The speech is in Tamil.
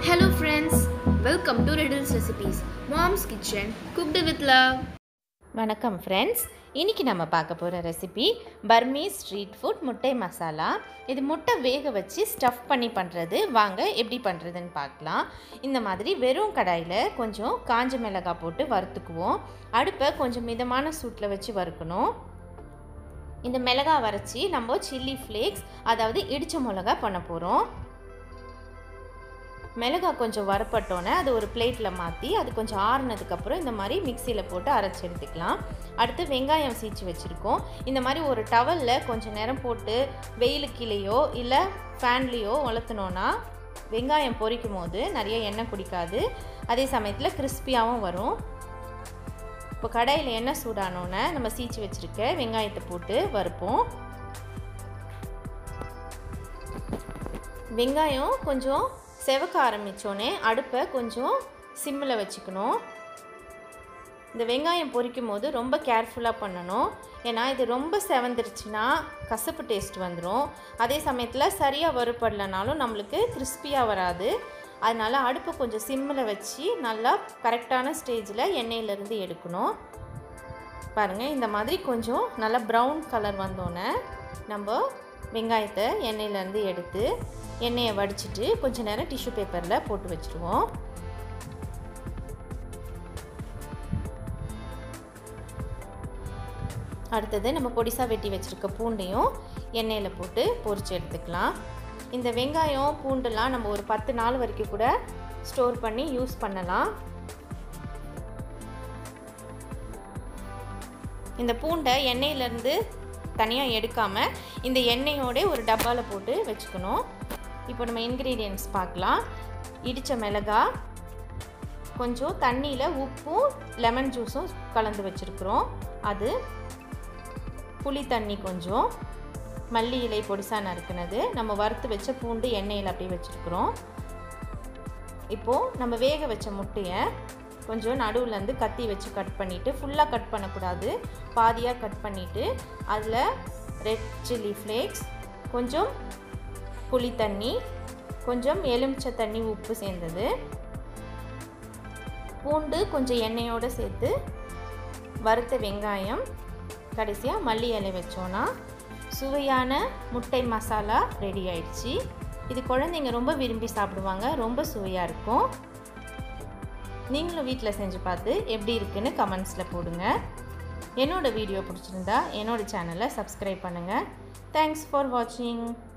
Hello friends, welcome to Riddles Recipes, Mom's Kitchen, cooked with love. வணக்கம் ஃப்ரெண்ட்ஸ் இன்றைக்கி நம்ம பார்க்க போகிற ரெசிபி பர்மீஸ் ஸ்ட்ரீட் ஃபுட் முட்டை மசாலா இது முட்டை வேக வச்சு ஸ்டஃப் பண்ணி பண்ணுறது வாங்க எப்படி பண்ணுறதுன்னு பார்க்கலாம் இந்த மாதிரி வெறும் கடாயில் கொஞ்சம் காஞ்ச மிளகாய் போட்டு வறுத்துக்குவோம் அடுப்பை கொஞ்சம் மிதமான சூட்டில் வச்சு வறுக்கணும் இந்த மிளகாய் வரைச்சி நம்ம சில்லி ஃப்ளேக்ஸ் அதாவது இடித்த மிளகா பண்ண போகிறோம் மிளகாய் கொஞ்சம் வறுப்பட்டோன்னே அது ஒரு பிளேட்டில் மாற்றி அது கொஞ்சம் ஆறுனதுக்கப்புறம் இந்த மாதிரி மிக்சியில் போட்டு அரைச்சி எடுத்துக்கலாம் அடுத்து வெங்காயம் சீச்சு வச்சுருக்கோம் இந்த மாதிரி ஒரு டவலில் கொஞ்சம் நேரம் போட்டு வெயிலுக்கிலேயோ இல்லை ஃபேன்லேயோ வளர்த்துனோன்னா வெங்காயம் பொரிக்கும் போது நிறைய எண்ணெய் குடிக்காது அதே சமயத்தில் கிறிஸ்பியாகவும் வரும் இப்போ கடாயில் எண்ணெய் சூடானோன்னே நம்ம சீச்சு வச்சுருக்க வெங்காயத்தை போட்டு வறுப்போம் வெங்காயம் கொஞ்சம் செவக்க ஆரம்பித்தோடனே அடுப்பை கொஞ்சம் சிம்மில் வச்சுக்கணும் இந்த வெங்காயம் பொரிக்கும் போது ரொம்ப கேர்ஃபுல்லாக பண்ணணும் ஏன்னா இது ரொம்ப செவந்துருச்சுன்னா கசப்பு டேஸ்ட் வந்துடும் அதே சமயத்தில் சரியாக வறுப்படலைனாலும் நம்மளுக்கு கிறிஸ்பியாக வராது அதனால் அடுப்பை கொஞ்சம் சிம்மில் வச்சு நல்லா கரெக்டான ஸ்டேஜில் எண்ணெயிலேருந்து எடுக்கணும் பாருங்கள் இந்த மாதிரி கொஞ்சம் நல்லா ப்ரௌன் கலர் வந்தோடனே நம்ம வெங்காயத்தை எண்ணெயிலேருந்து எடுத்து எண்ணெயை வடிச்சிட்டு கொஞ்ச நேரம் டிஷ்யூ பேப்பரில் போட்டு வச்சுருவோம் அடுத்தது நம்ம பொடிசாக வெட்டி வச்சுருக்க பூண்டையும் எண்ணெயில் போட்டு பொரித்து எடுத்துக்கலாம் இந்த வெங்காயம் பூண்டுலாம் நம்ம ஒரு பத்து நாள் வரைக்கும் கூட ஸ்டோர் பண்ணி யூஸ் பண்ணலாம் இந்த பூண்டை எண்ணெயிலேருந்து தனியாக எடுக்காமல் இந்த எண்ணெயோட ஒரு டப்பாவில் போட்டு வச்சுக்கணும் இப்போ நம்ம இன்க்ரீடியன்ட்ஸ் பார்க்கலாம் இடித்த மிளகாய் கொஞ்சம் தண்ணியில் உப்பும் லெமன் ஜூஸும் கலந்து வச்சுருக்குறோம் அது புளி தண்ணி கொஞ்சம் மல்லி இலை பொடிசாக நறுக்குனது நம்ம வறுத்து வச்ச பூண்டு எண்ணெயில் அப்படியே வச்சுருக்குறோம் இப்போது நம்ம வேக வச்ச முட்டையை கொஞ்சம் நடுவுலேருந்து கத்தி வச்சு கட் பண்ணிவிட்டு ஃபுல்லாக கட் பண்ணக்கூடாது பாதியாக கட் பண்ணிவிட்டு அதில் ரெட் சில்லி ஃப்ளேக்ஸ் கொஞ்சம் புளி தண்ணி கொஞ்சம் எலுமிச்சை தண்ணி உப்பு சேர்ந்தது பூண்டு கொஞ்சம் எண்ணெயோடு சேர்த்து வறுத்த வெங்காயம் கடைசியாக மல்லி இலை வச்சோன்னா சுவையான முட்டை மசாலா ரெடி ஆயிடுச்சு இது குழந்தைங்க ரொம்ப விரும்பி சாப்பிடுவாங்க ரொம்ப சுவையாக இருக்கும் நீங்களும் வீட்டில் செஞ்சு பார்த்து எப்படி இருக்குன்னு கமெண்ட்ஸில் போடுங்க என்னோடய வீடியோ பிடிச்சிருந்தா என்னோடய சேனலை சப்ஸ்கிரைப் பண்ணுங்கள் தேங்க்ஸ் ஃபார் வாட்சிங்